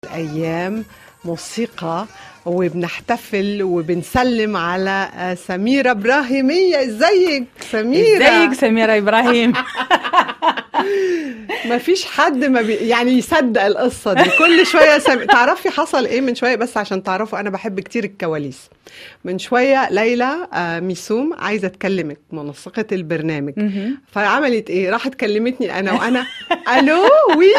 ايام موسيقى وبنحتفل وبنسلم على سميرة إبراهيمية ازيك سميرة ازيك سميرة إبراهيم ما فيش حد ما بي... يعني يصدق القصة دي كل شوية سم... تعرفي حصل ايه من شوية بس عشان تعرفوا انا بحب كتير الكواليس من شوية ليلى آه ميسوم عايزة تكلمك منسقة البرنامج فعملت ايه راحت كلمتني انا وانا الو وي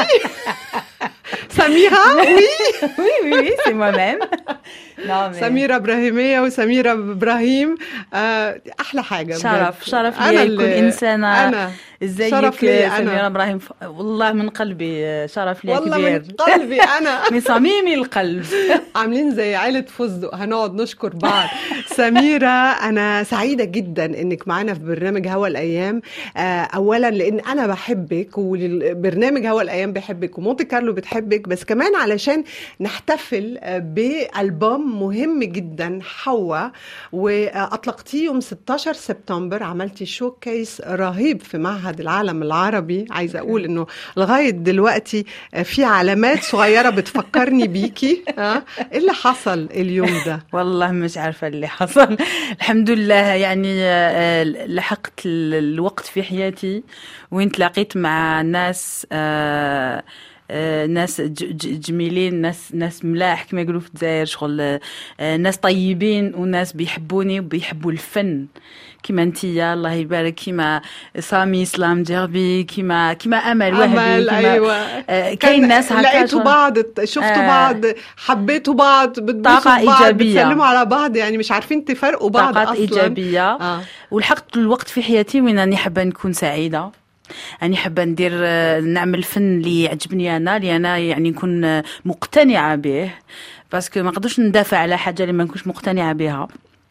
سميرة وي وي وي سي موا ميم سميرة إبراهيمية وسميرة إبراهيم آه أحلى حاجة شرف بجد. شرف أنا لي اللي- يكون إنسانة أنا ازيك شرف لي أنا. سميرة إبراهيم ف- والله من قلبي شرف لي والله كبير من قلبي أنا من صميم القلب عاملين زي عيلة فستق هنقعد نشكر بعض سميرة أنا سعيدة جدا إنك معانا في برنامج هوا الأيام آه، أولا لأن أنا بحبك وبرنامج هوا الأيام بيحبك ومونتي كارلو بتحبك بس كمان علشان نحتفل آه، بألبوم مهم جدا حوا وأطلقتيه يوم 16 سبتمبر عملتي شو كيس رهيب في معهد العالم العربي عايزة أقول إنه لغاية دلوقتي آه، في علامات صغيرة بتفكرني بيكي ها إيه اللي حصل اليوم ده والله مش عارفة اللي حصل الحمد لله يعني آه، لحقت ال- الوقت في حياتي وين تلاقيت مع ناس آه، آه، ناس ج- ج- جميلين ناس ناس ملاح كما يقولوا في الجزائر شغل آه، ناس طيبين وناس بيحبوني وبيحبوا الفن كيما انتيا الله يبارك كيما سامي اسلام جربي كيما كيما امل وهبي أمل كيما أيوة آه، كان كاين ناس هكا لقيتوا شغل- بعض شفتوا آه. بعض حبيتوا بعض بتبوسوا طاقة في بعض إيجابية. بتسلموا على بعض يعني مش عارفين تفرقوا بعض طاقات أصلا ايجابيه آه. ولحقت الوقت في حياتي وين راني حابه نكون سعيده راني حابه ندير آه، نعمل فن اللي يعجبني انا اللي انا يعني نكون آه، مقتنعه به باسكو ما نقدرش ندافع على حاجه اللي ما نكونش مقتنعه بها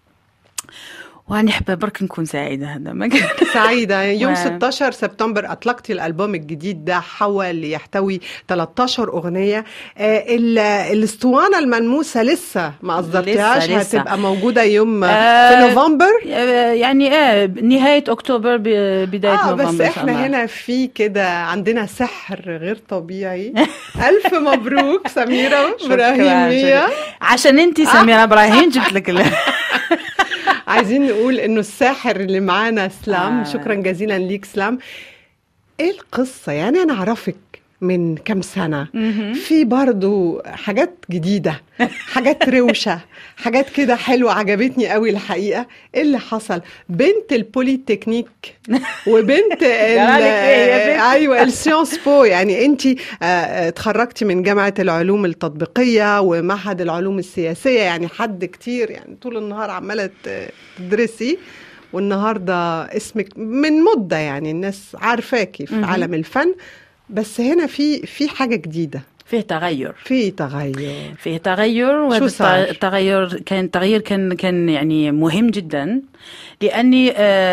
وراني حابه برك نكون سعيده هذا ما كان سعيدة يوم و- 16 سبتمبر أطلقتي الألبوم الجديد ده حوا اللي يحتوي 13 أغنية آه ال- الاسطوانة الملموسة لسه ما أصدرتهاش لسه- لسه. هتبقى موجودة يوم آه، في نوفمبر آه، يعني اه نهايه اكتوبر ب- بدايه اه نوفمبر بس إن شاء احنا الله. هنا في كده عندنا سحر غير طبيعي ألف مبروك سميرة شكراً، إبراهيمية شكراً. عشان انت سميره ابراهيم جبت لك ال- عايزين نقول انه الساحر اللي معانا سلام آه. شكرا جزيلا ليك سلام ايه القصة يعني انا اعرفك من كام سنة في برضو حاجات جديدة حاجات روشة حاجات كده حلوة عجبتني قوي الحقيقة ايه اللي حصل بنت البوليتكنيك وبنت ال- جرالك إيه يا بنت؟ ايوه السيونس بو يعني انت اتخرجتي من جامعة العلوم التطبيقية ومعهد العلوم السياسية يعني حد كتير يعني طول النهار عمالة ت- تدرسي والنهارده اسمك من مدة يعني الناس عارفاكي في مهم. عالم الفن بس هنا في في حاجة جديدة فيه تغير في تغير فيه تغير وهذا صار؟ الت- التغير كان تغيير كان كان يعني مهم جدا لاني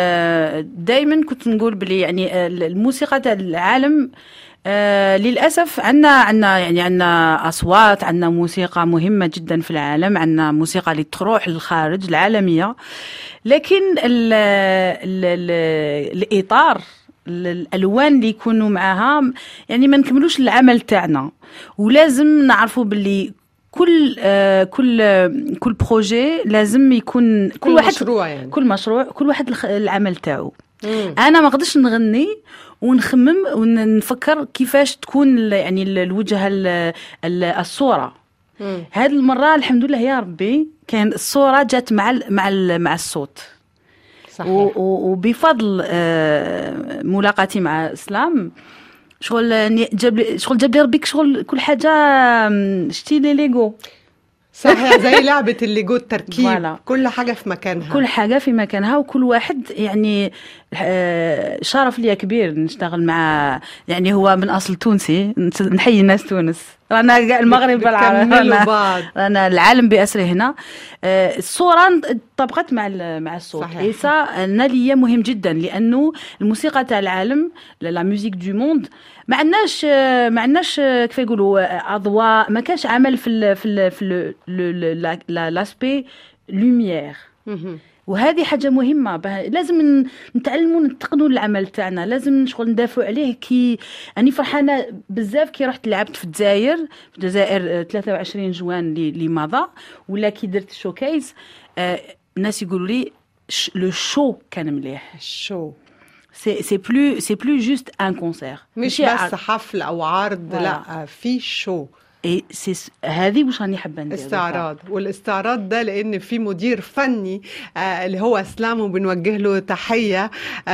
دائما كنت نقول بلي يعني آه، الموسيقى تاع العالم آه للاسف عندنا عندنا يعني عندنا اصوات عندنا موسيقى مهمه جدا في العالم عندنا موسيقى اللي تروح للخارج العالميه لكن ال ال ال الاطار الالوان اللي يكونوا معاها يعني ما نكملوش العمل تاعنا ولازم نعرفوا باللي كل آه كل آه كل بروجي لازم يكون كل, كل واحد مشروع يعني كل مشروع كل واحد الخ- العمل تاعو مم. انا ما نقدرش نغني ونخمم ونفكر كيفاش تكون ال- يعني ال- الوجهه ال- ال- الصوره مم. هذه المره الحمد لله يا ربي كان الصوره جات مع ال مع ال مع الصوت و- صحيح و- وبفضل آه، ملاقاتي مع اسلام شغل ني- جاب لي شغل جاب لي ربي شغل كل حاجه آم، شتي لي ليغو صحيح زي لعبة الليجو التركيب فوالا. كل حاجة في مكانها كل حاجه في مكانها وكل واحد يعني آه، شرف ليا كبير نشتغل مع يعني هو من اصل تونسي نس- نحيي ناس تونس رانا كاع المغرب بالعربي بتكملوا رانا- بعض رانا العالم باسره هنا آه، الصوره طبقت مع ال- مع الصوت صحيح. اي سا انا ليا مهم جدا لانه الموسيقى تاع العالم لا ميوزيك دو موند ما عندناش آه، ما عندناش آه، كيف يقولوا آه، اضواء ما كانش عمل في ال في ال في ال- ل- ل- لا- لا- لاسبي لوميير مهم. وهذه حاجه مهمه به- لازم ن- نتعلموا نتقنوا العمل تاعنا لازم شغل ندافعوا عليه كي راني فرحانه بزاف كي رحت لعبت في الجزائر في الجزائر آه، 23 جوان اللي اللي مضى ولا كي درت الشوكيز آه، الناس يقولوا لي ش- لو شو كان مليح شو سي سي بلو سي بلو جوست ان كونسير مش بس حفل او عرض فوالا. لا في شو اي سي هذه واش راني حابه ندير استعراض والاستعراض ده لان في مدير فني آه اللي هو اسلام وبنوجه له تحيه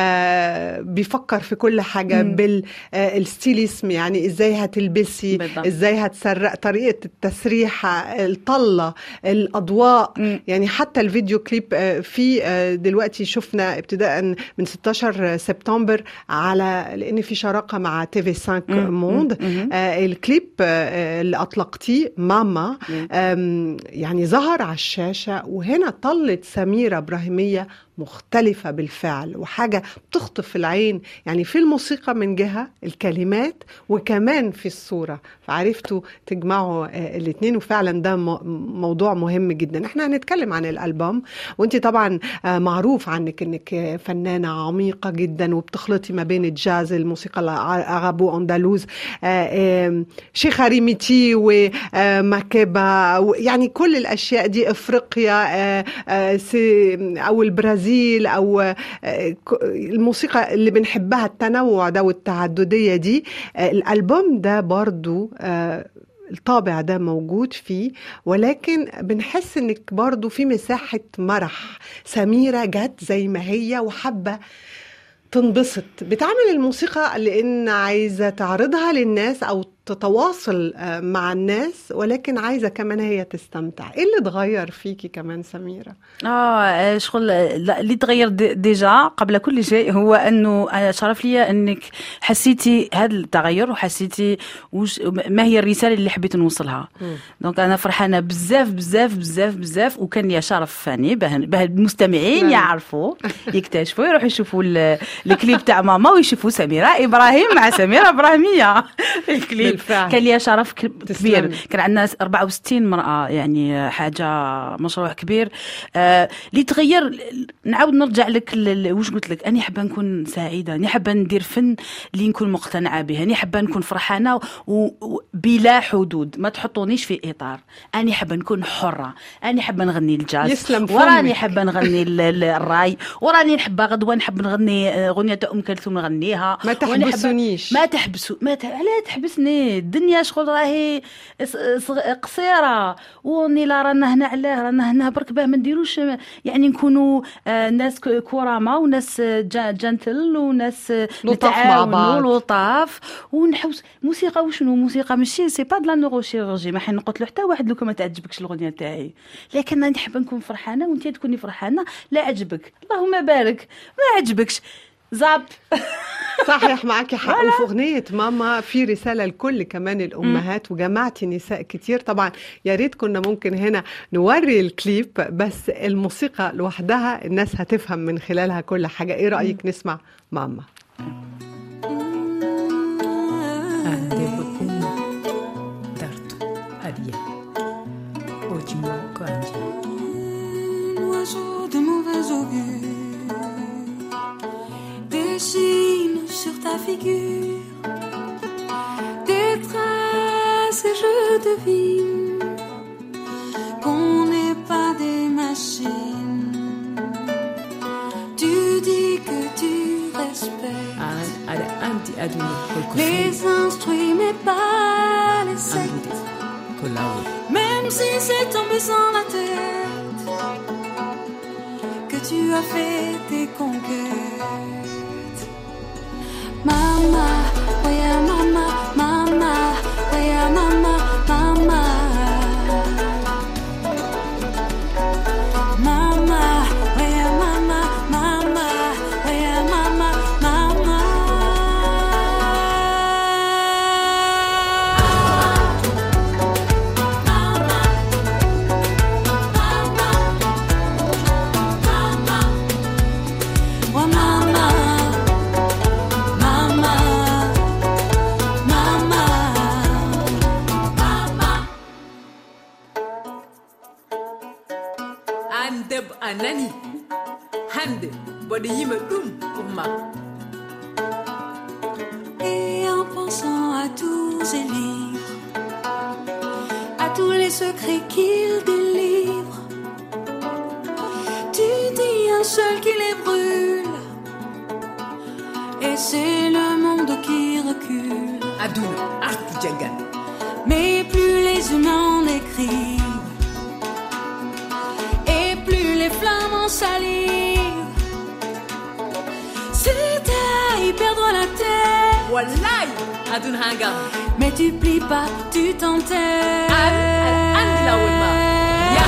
آه بيفكر في كل حاجه مم. بالستيليسم يعني ازاي هتلبسي بالضبط. ازاي هتسرق طريقه التسريحه الطله الاضواء مم. يعني حتى الفيديو كليب آه، في آه، دلوقتي شفنا ابتداء من 16 سبتمبر على لان في شراكه مع تي في 5 مم. موند مم. آه، الكليب آه، اللي اطلقتيه ماما مم. آم، يعني ظهر على الشاشه وهنا طلت سميره ابراهيميه مختلفة بالفعل وحاجة بتخطف العين يعني في الموسيقى من جهة الكلمات وكمان في الصورة فعرفتوا تجمعوا آه، الاتنين وفعلا ده م- موضوع مهم جدا احنا هنتكلم عن الألبوم وانت طبعا آه، معروف عنك انك آه، فنانة عميقة جدا وبتخلطي ما بين الجاز الموسيقى العربو أندلوز آه، آم، شيخ ريميتي وماكيبا يعني كل الأشياء دي أفريقيا آه، آه، سي- أو البرازيل أو آه، ك- الموسيقى اللي بنحبها التنوع ده والتعددية دي آه، الألبوم ده برضو آه، الطابع ده موجود فيه ولكن بنحس انك برضو في مساحة مرح سميرة جت زي ما هي وحابة تنبسط بتعمل الموسيقى لان عايزة تعرضها للناس او تتواصل آه، مع الناس ولكن عايزة كمان هي تستمتع ايه اللي اتغير فيكي كمان سميرة اه شغل لا، اللي تغير دي- ديجا قبل كل شيء هو انه آه، شرف لي انك حسيتي هذا التغير وحسيتي وش ما هي الرساله اللي حبيت نوصلها دونك انا فرحانه بزاف بزاف بزاف بزاف وكان لي شرف فاني باه باه المستمعين نعم. يعرفوا يكتشفوا يروحوا يشوفوا ال- الكليب تاع ماما ويشوفوا سميره ابراهيم مع سميره ابراهيميه الكليب بالفعل. كان لي شرف ك- كبير تسلمي. كان عندنا 64 مرأة يعني حاجة مشروع كبير آه، اللي تغير نعاود نرجع لك ل- ل- واش قلت لك أنا حابة نكون سعيدة أنا حابة ندير فن اللي نكون مقتنعة به أنا حابة نكون فرحانة و- و- بلا حدود ما تحطونيش في إطار أنا حابة نكون حرة أنا حابة نغني الجاز يسلم وراني فمك. حابة نغني ال- ال- الراي وراني نحبها غدوة نحب نغني آه، غنية أم كلثوم نغنيها ما وأنا حابة- تحبسونيش. ما تحبسوا ما ت... لا تحبسني الدنيا شغل راهي ص- صغ- قصيره وني لا رانا هنا علاه رانا هنا برك باه ما نديروش يعني نكونوا آه، ناس ك- كرامه وناس آه، جا- جنتل وناس آه، لطاف مع نتعاونوا بعض. لطاف ونحوس موسيقى وشنو موسيقى ماشي سي با دلا نوروشيرجي ما حين نقتلو حتى واحد لو كان ما تعجبكش الاغنيه تاعي لكن انا نحب نكون فرحانه وانت تكوني فرحانه لا عجبك اللهم بارك ما عجبكش زاب صحيح معاكي حق وفي اغنيه ماما في رساله لكل كمان الامهات وجمعتي نساء كتير طبعا يا ريت كنا ممكن هنا نوري الكليب بس الموسيقى لوحدها الناس هتفهم من خلالها كل حاجه ايه رايك نسمع ماما Andebukun Tartu Adia Ojimo Kanji Un oiseau de mauvais augure dessine sur ta figure des traces et je devine qu'on n'est pas des machines. Tu dis que tu respectes An Ada Anti Aduni les instruits mais pas les sectes. Andudis Kolawe Même si c'est tombé sans la tête que tu as fait tes conquêtes. Mama, oh yeah, mama, mama, oh yeah, mama, mama. Mama, oh yeah, mama, mama, oh yeah, mama, mama. Oh mama, mama, mama, mama. Andeb Anani hande mboɗo yima ɗum umma Et en pensant à tous ces livres, à tous les secrets qu'ils délivrent, tu dis un seul qui les brûle. Et c'est le monde qui recule. aduna artu jaggan Mais plus les humains en écrivent, et plus les flammes en salivent, c'est à y perdre la tête. wallahi aduna ha ngam Mais tu plies pas, tu t'enterres. An- an- andi lawol ma. Ya.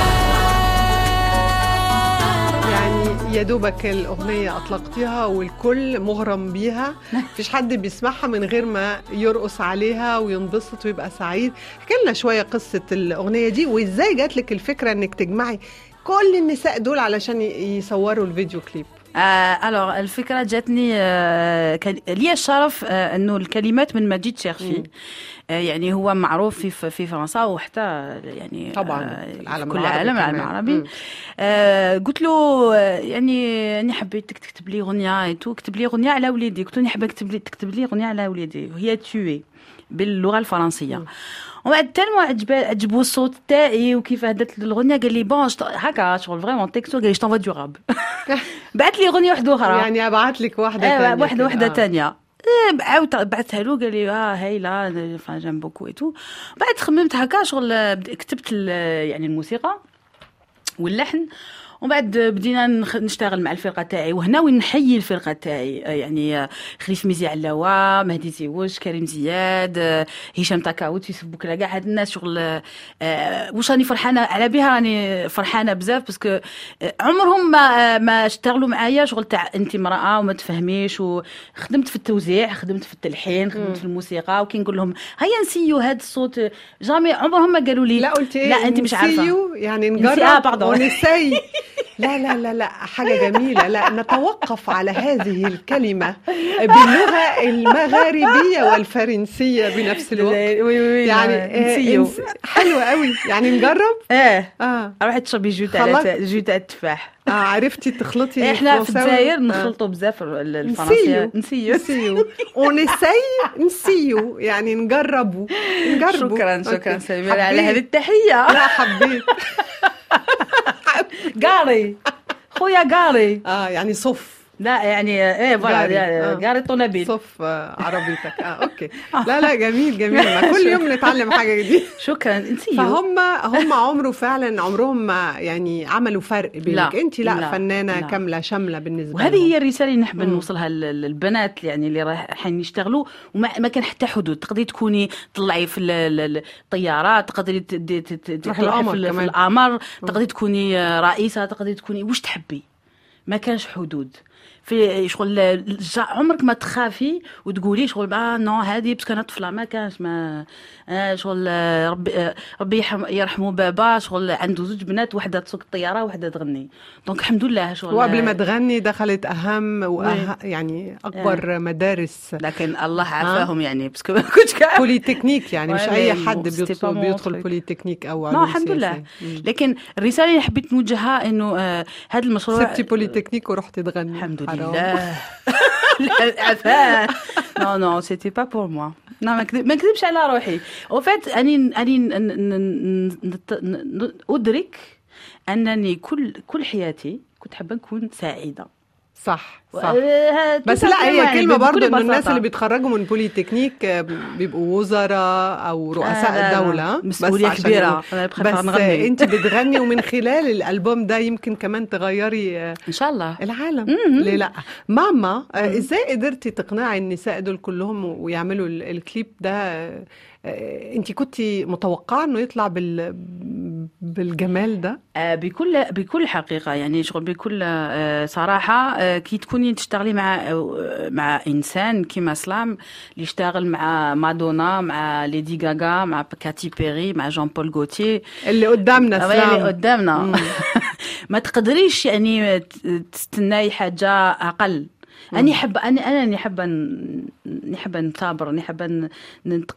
يعني يا دوبك الأغنية أطلقتيها والكل مغرم بيها مفيش حد بيسمعها من غير ما يرقص عليها وينبسط ويبقى سعيد احكي لنا شوية قصة الأغنية دي وإزاي جات لك الفكرة إنك تجمعي كل النساء دول علشان ي- يصوروا الفيديو كليب آه الوغ الفكره جاتني آه كان لي الشرف آه انه الكلمات من مجيد شيرفي آه يعني هو معروف في في فرنسا وحتى يعني طبعاً، آه في العالم كل العربي العالم العالم كمان. العربي مم. آه قلت له آه، يعني اني حبيتك تكتب لي اغنيه ايتو كتب لي اغنيه على وليدي قلت له اني حابه تكتب لي تكتب لي اغنيه على وليدي وهي توي باللغه الفرنسيه ومن تالمو عجب عجبو الصوت تاعي وكيف هدت الاغنيه قال لي بون شط- هكا شغل فريمون تكستو قال لي شتنفا دو راب بعث لي اغنيه واحده اخرى يعني أبعت لك واحدة ايه تانية واحده كده. واحده آه. تانية إيه، عاود بعثها له قال لي اه هايله فان جام بوكو ايتو بعد خممت هكا شغل بد- كتبت ال- يعني الموسيقى واللحن ومن بعد بدينا نخ- نشتغل مع الفرقه تاعي وهنا وين نحيي الفرقه تاعي آه، يعني آه، خليف ميزي علاوه مهدي زيوش كريم زياد آه، هشام تاكاوت يوسف بوكلا كاع هاد الناس شغل آه، واش راني فرحانه على بها راني فرحانه بزاف باسكو آه، عمرهم ما آه، ما اشتغلوا معايا شغل تاع انت امراه وما تفهميش وخدمت في التوزيع خدمت في التلحين خدمت في الموسيقى وكي نقول لهم هيا نسيو هذا الصوت جامي عمرهم ما قالوا لي لا قلت ايه لا انت مش عارفه نسيو يعني نسي- آه، نجرب باردون. ونسي لا لا لا لا حاجة جميلة لا نتوقف على هذه الكلمة باللغة المغاربية والفرنسية بنفس الوقت وي وي وي يعني آه، نسيو إنس- حلوة قوي يعني نجرب ايه اه روحي تشربي جو تاع خلاص. جو تاع التفاح اه عرفتي تخلطي احنا في فرنساوي؟ الجزائر آه. نخلطوا بزاف ال- الفرنسيه نسيو نسيو نسيو ونسي نسيو يعني نجربوا نجربوا شكرا شكرا أوكي. سميرة على حبيت. هذه التحيه لا حبيت قاري خويا قاري اه يعني صف لا يعني ايه فوالا قاري. يعني آه. قاري الطونابيل صف آه، عربيتك اه اوكي لا لا جميل جميل ما كل يوم نتعلم حاجه جديده شكرا نسيو فهم هم عمره فعلا عمرهم ما يعني عملوا فرق بينك لا، انت لا, لا، فنانه لا. كامله شامله بالنسبه وهذه لهم. هي الرساله اللي نحب مم. نوصلها لل- للبنات يعني اللي رايحين يشتغلوا وما ما كان حتى حدود تقدري تكوني تطلعي في ال- ال- الطيارات تقدري ت- ت- ت- ت- تروحي تروحي القمر في, ال- في كمان. القمر تقدري تكوني آه، رئيسه تقدري تكوني واش تحبي ما كانش حدود في شغل الج- عمرك ما تخافي وتقولي شغل اه نو هذه باسكو انا طفله ما كانش ما آه شغل آه، ربي آه، ربي يرحم- يرحمه بابا شغل عنده زوج بنات واحده تسوق الطياره وواحده تغني دونك الحمد لله شغل وقبل ما تغني دخلت اهم وأه... يعني اكبر مدارس لكن الله عافاهم يعني باسكو ما كنتش كاع بوليتكنيك يعني مش Ouais, اي mais حد bon, c'était بيدخل pas mon بيدخل truc. بوليتكنيك او نو علوم الحمد لله سياسية. مم. لكن الرساله اللي حبيت نوجهها انه آه هذا المشروع سبتي بوليتكنيك ورحتي تغني الحمد حرام. لله لا عفاه نو نو سيتي با بور موا نو ما كذب- ما نكذبش على روحي او فات اني اني ن- ن- ن- نت- ن- ادرك انني كل كل حياتي كنت حابه نكون سعيده صح صح آه، بس tout لا simplement هي يعني كلمة بكل برضه انه الناس بساطة. اللي بيتخرجوا من بوليتكنيك آه، بيبقوا وزراء او رؤساء آه، لا، لا. الدولة مسؤولية عشان كبيرة. يقول- أنا بخاف بس نغني. انت بتغني ومن خلال الالبوم ده يمكن كمان تغيري آه، ان شاء الله العالم مم. ليه لا ماما آه، ازاي قدرتي تقنعي النساء دول كلهم ويعملوا ال- الكليب ده آه، انت كنتي متوقعه انه يطلع بال بالجمال ده آه، بكل بكل حقيقة يعني شغل بكل آه، صراحة آه، كي تكوني تشتغلي مع آه، مع إنسان كيما سلام اللي يشتغل مع مادونا مع ليدي غاغا مع كاتي بيري مع جون بول غوتيه اللي قدامنا اللي سلام قدامنا ما تقدريش يعني ت- تستناي حاجة أقل أني حابة أنا أنا أني حابة ن- أني حابة نثابر أني حابة ن- نتقدم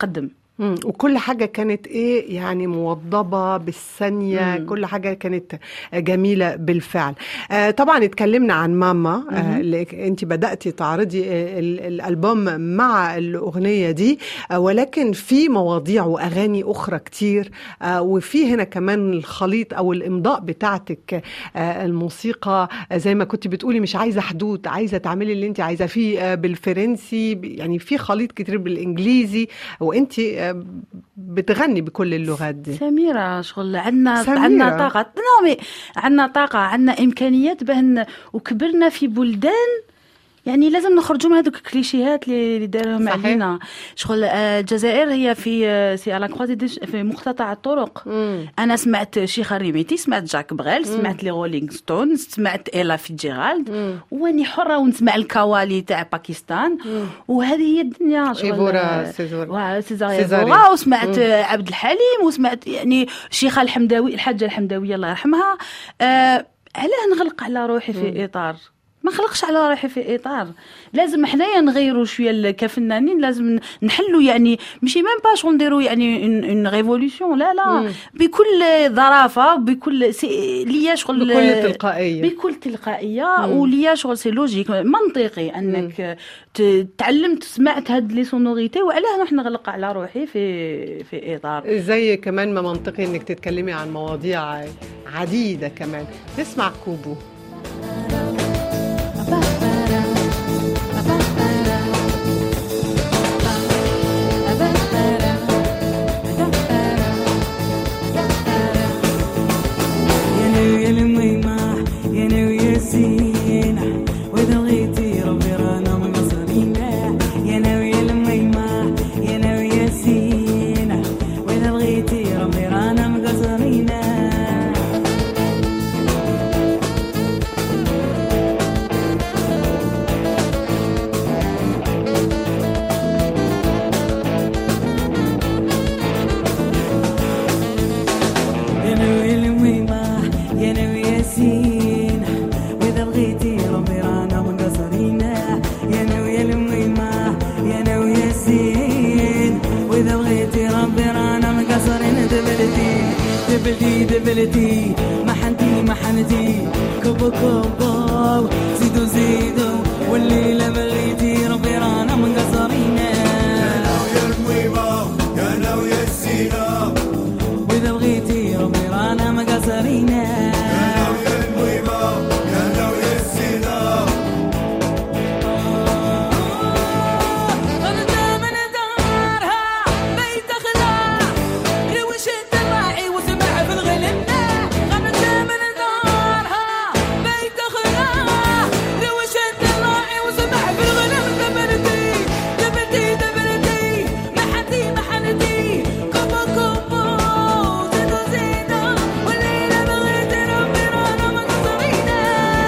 مم. وكل حاجة كانت ايه يعني موضبة بالثانية مم. كل حاجة كانت جميلة بالفعل آه طبعا اتكلمنا عن ماما آه اللي انت بدأتي تعرضي آه، ال- الألبوم مع الأغنية دي آه ولكن في مواضيع وأغاني أخرى كتير آه وفي هنا كمان الخليط أو الإمضاء بتاعتك آه الموسيقى آه زي ما كنت بتقولي مش عايزة حدود عايزة تعملي اللي انت عايزة فيه آه بالفرنسي ب- يعني في خليط كتير بالإنجليزي وانت آه، بتغني بكل اللغات دي سميرة شغل عندنا سميرة. عندنا طاقة نو مي عندنا طاقة عندنا إمكانيات باه ن- وكبرنا في بلدان يعني لازم نخرجوا من هذوك الكليشيهات اللي اللي داروهم صحيح. علينا شغل آه، الجزائر هي في آه، سي على كروازي دي في مقتطع الطرق مم. انا سمعت شيخة ريميتي سمعت جاك بغيل سمعت لي رولينغ ستونز سمعت ايلا فيتجيرالد واني حره ونسمع الكوالي تاع باكستان وهذه هي الدنيا شغل إيفورا سيزور. واه سيزار سيزاري. إيفورا وسمعت آه، عبد الحليم وسمعت يعني الشيخه الحمداوي الحاجه الحمداويه الله يرحمها آه علاه نغلق على روحي في اطار ما نخلقش على روحي في اطار لازم حنايا نغيروا شويه ال- كفنانين لازم نحلوا يعني ماشي ميم با شغل نديروا يعني اون ريفولوسيون لا لا بكل ظرافه بكل سي ليا شغل بكل تلقائية. بكل تلقائيه وليا شغل سي لوجيك منطقي انك ت- تعلمت سمعت هاد لي سونوريتي وعلاه نروح نغلق على روحي في في اطار زي كمان ما منطقي انك تتكلمي عن مواضيع عديدة كمان نسمع كوبو يا ناوي الميمة يا ناوي الزينة وإذا لغيتي ربي رانا من قصرينا يا ناوي الميمة يا ناوي الزينة وإذا لغيتي ربي رانا من قصرينا يا ناوي الميمة يا ناوي ياسين وإذا بغيتي ربي رانا من قصرينا يا ناوي الميمة يا ناوي ياسين وإذا بغيتي ربي رانا من قصرينا دبلتي دبلتي دبلتي ما حنتي ما حنتي كوبو كوبو زيدو زيدو والليلة بغيتي ربي رانا من قصرينا وإذا بغيتي ربي رانا ما قصرينا غنى من دارها بيت خلا روش الدماعي وسمع في الغلنا غنى من دارها بيت خلا روش الدماعي وسمع في الغلم دبلتي دبلتي دبلتي ما حدي ما حندي كوبو كوبو زيدو زيدو والليلة بغيتي ربي رانا من قصرينا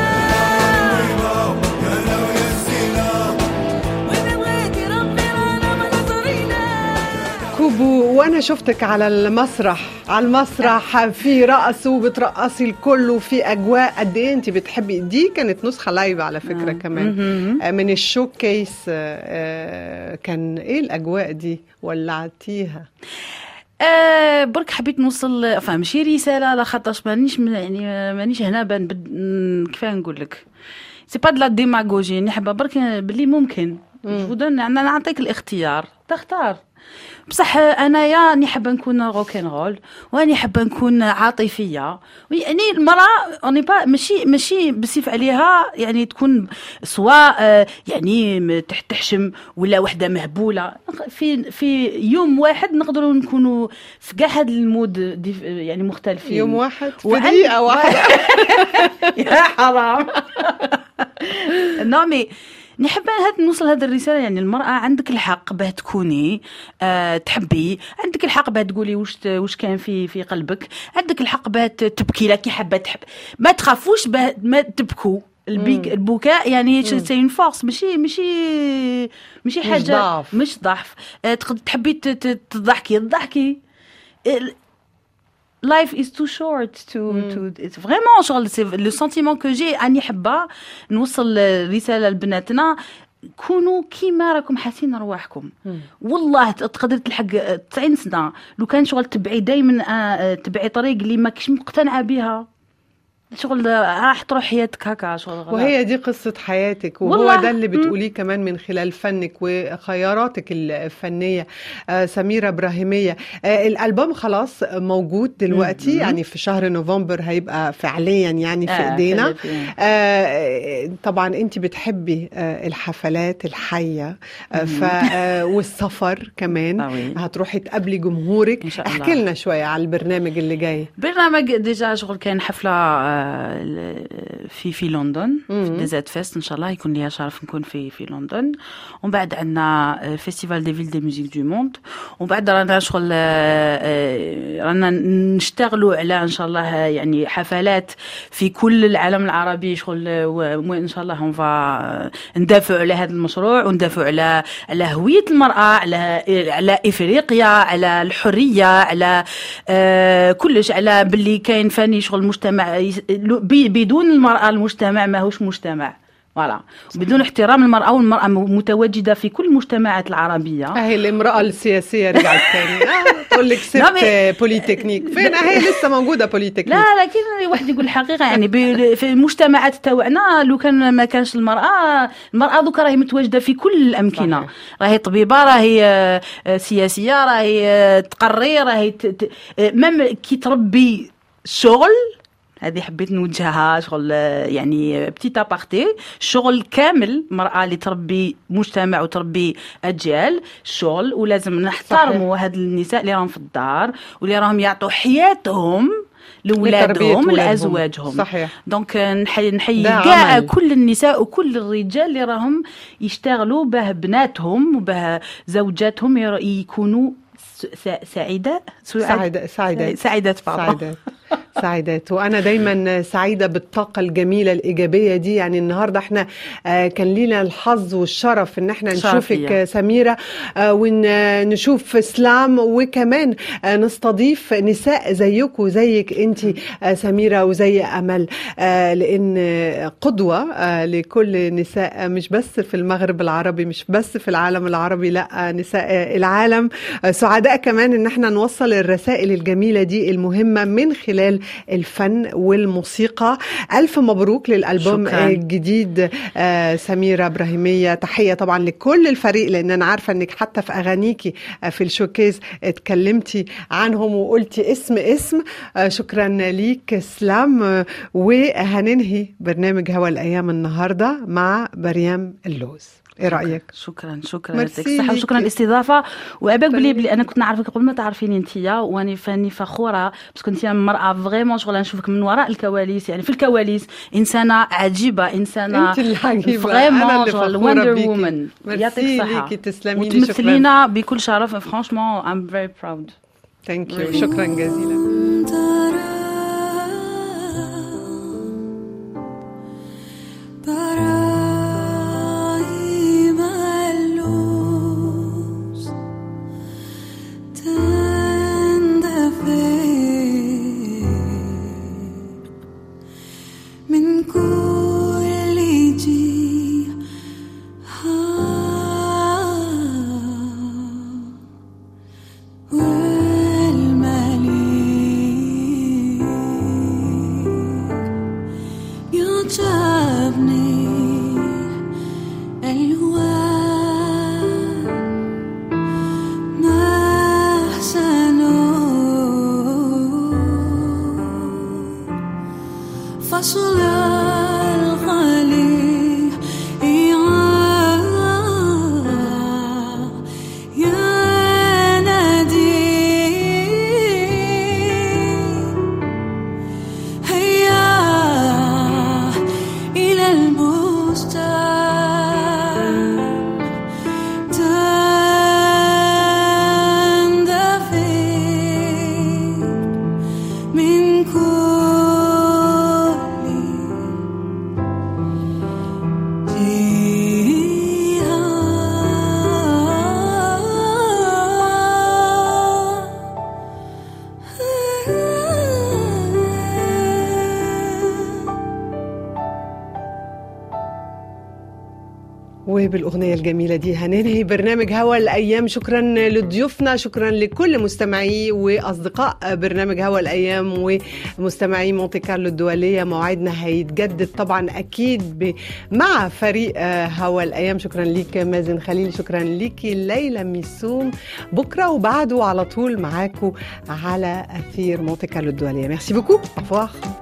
وإذا بغيتي ربي رانا من قصرينا كوبو وانا شفتك على المسرح على المسرح في رقص وبترقصي الكل وفي اجواء قد ايه انت بتحبي دي كانت نسخه لايف على فكره كمان آه، من الشو كيس آه، آه، كان ايه الاجواء دي ولعتيها آه برك حبيت نوصل فهم ماشي رساله لا خاطرش مانيش من- يعني مانيش هنا بان بد... م- كيف نقول لك سي با دلا ديماغوجي نحب برك باللي ممكن جودن انا نعطيك الاختيار تختار بصح انايا نحب نكون روكن رول واني حابه نكون عاطفيه يعني المراه اوني با ماشي ماشي بصيف عليها يعني تكون سواء آه، يعني م- تح- تحشم ولا وحده مهبوله في في يوم واحد نقدروا نكونوا في كاع هاد المود ديف- يعني مختلفين يوم واحد في وعند- دقيقه واحده يا حرام نو مي نحب هاد نوصل هذه الرساله يعني المراه عندك الحق باه تكوني آه تحبي عندك الحق باه تقولي واش ت- واش كان في في قلبك عندك الحق باه ت- تبكي لك حابه تحب ما تخافوش باه ما تبكوا البيك البكاء يعني سي اون فورس ماشي ماشي ماشي مش حاجه ضعف. مش ضعف آه تقد- تحبي ت- ت- تضحكي تضحكي ال- life is too short to to it's vraiment genre c'est le sentiment que j'ai اني حابه نوصل رساله لبناتنا كونوا كيما راكم حاسين رواحكم والله ت- تقدر تلحق 90 سنه لو كان شغل تبعي دائما تبعي طريق اللي ماكش مقتنعه بها شغل راح تروح حياتك هكا شغل غلط. وهي دي قصة حياتك وهو والله. ده اللي مم. بتقوليه كمان من خلال فنك وخياراتك الفنية آه سميرة إبراهيمية آه الألبوم خلاص موجود دلوقتي مم. يعني في شهر نوفمبر هيبقى فعليا يعني في آه، إيدينا فعلياً. آه طبعا أنت بتحبي آه الحفلات الحية آه ف آه والسفر كمان آه، وي. هتروحي تقابلي جمهورك إن شاء الله. احكي لنا شوية على البرنامج اللي جاي برنامج ديجا شغل كاين حفله آه، في في لندن في مم. ديزات فيست ان شاء الله يكون ليا شرف نكون في في لندن ومن بعد عندنا فيستيفال دي فيل دي ميوزيك دو موند ومن بعد رانا شغل آه، آه، رانا نشتغلوا على ان شاء الله يعني حفلات في كل العالم العربي شغل آه، وان شاء الله اون ندافع على هذا المشروع وندافع على على هويه المراه على على افريقيا على الحريه على آه، كلش على باللي كاين فاني شغل مجتمع يس- لو- بي- بدون المراه المجتمع ماهوش مجتمع فوالا بدون احترام المراه والمراه م- متواجده في كل المجتمعات العربيه اهي الامرأة السياسية رجعت تاني آه تقول لك لا، سبت مي- بوليتكنيك فين هي لسه موجودة بوليتكنيك لا لكن واحد يقول الحقيقه يعني ب- في المجتمعات تاعنا لو كان ما كانش المراه المراه دوكا راهي متواجده في كل الامكنه صحيح. راهي طبيبه راهي آه، آه، سياسيه راهي آه، تقري راهي ت- ت- آه، مام كي تربي شغل هذه حبيت نوجهها شغل آه، يعني بتيت ابارتي شغل كامل مرأة اللي تربي مجتمع وتربي أجيال شغل ولازم نحترموا هاد النساء اللي راهم في الدار واللي راهم يعطوا حياتهم لتربية لولادهم ولادهم. لازواجهم صحيح دونك نحيي نحيي ده كاع عمل. كل النساء وكل الرجال اللي راهم يشتغلوا به بناتهم وبه زوجاتهم ير- يكونوا س- سا- سعيدة سعاد- سعيدة سعيدات سعيدات بابا سعيدات سعيدات وانا دايما سعيده بالطاقه الجميله الايجابيه دي يعني النهارده احنا آه، كان لينا الحظ والشرف ان احنا شرف نشوفك ليا. آه، سميره ونشوف اسلام وكمان آه، نستضيف نساء زيكم زيك انت سميره وزي امل آه، لان قدوه آه، لكل نساء مش بس في المغرب العربي مش بس في العالم العربي لا نساء العالم آه، سعداء كمان ان احنا نوصل الرسائل الجميله دي المهمه من خلال الفن والموسيقى الف مبروك للالبوم شكراً. الجديد آه، سميره ابراهيميه تحيه طبعا لكل الفريق لان انا عارفه انك حتى في اغانيكي آه، في الشوكيز اتكلمتي عنهم وقلتي اسم اسم آه، شكرا ليك اسلام آه، وهننهي برنامج هوا الايام النهارده مع مريم اللوز ايه رايك شكرا شكرا ميرسي يعطيك الصحة ليكي. وشكرا الاستضافة وعباك شكراً بلي ليك. بلي انا كنت نعرفك قبل ما تعرفيني انتيا واني فاني فخورة باسكو انتيا مرأة فريمون شغل نشوفك من وراء الكواليس يعني في الكواليس انسانة عجيبة انسانة انت العجيبه انا فريمون اللي شغل فخوره وندر بيكي وومن يعطيك ميرسي الصحة ليكي تسلمي لي شكرا وتمثلينا بكل شرف فرانشمون I'm very proud ثانك يو شكرا جزيلا برايم اللوز تندفع من كل جهة والمليك يعجبني ألوان ما أحسنه فصل الخليج يا نادي هيا إلى البستان تندفع من كل جهة وبالأغنية الجميلة دي هننهي برنامج هوا الأيام شكرا لضيوفنا شكرا لكل مستمعي وأصدقاء برنامج هوا الأيام ومستمعي مونتي كارلو الدولية موعدنا هيتجدد طبعا أكيد ب... مع فريق آه، هوا الأيام شكرا ليك مازن خليل شكرا ليكي ليلى ميسوم بكرة وبعده على طول معاكم على أثير مونتي كارلو الدولية ميرسي بوكو أفواخ